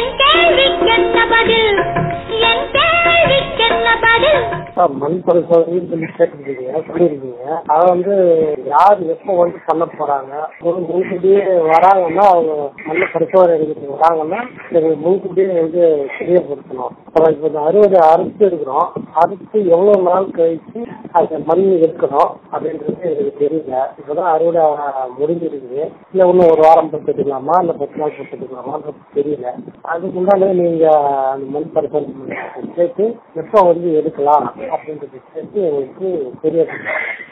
என் கேள்விக்கென்ன பதில் என் கேள்விக்கென்ன பதில் சார் மண் பரிசோதனைன்னு சொல்லி கேட்டிருக்கீங்க சொல்லியிருக்கீங்க அதை வந்து யார் எப்போ வந்து பண்ண போறாங்க ஒரு முன்கூட்டியே வராங்கன்னா அவங்க மண் பரிசோதனை எடுக்கிறதுக்கு வராங்கன்னா எங்களுக்கு முன்கூட்டியே வந்து தெரியப்படுத்தணும் அப்புறம் இப்போ இந்த அறுவடை அறுத்து இருக்கிறோம் அறுத்து எவ்வளோ நாள் கழிச்சு அந்த மண் எடுக்கணும் அப்படின்றது எனக்கு தெரியல இப்போதான் அறுவடை முடிஞ்சிருக்குது இல்லை இன்னும் ஒரு வாரம் பத்து எடுக்கலாமா இல்லை பத்து நாள் பத்து எடுக்கலாமான்றது தெரியல அதுக்கு முன்னாடி நீங்க அந்த மண் பரிசோதனை கேட்டு எப்போ வந்து எடுக்கலாம் அப்படின்றது கேட்டு எங்களுக்கு தெரியப்படுத்தணும்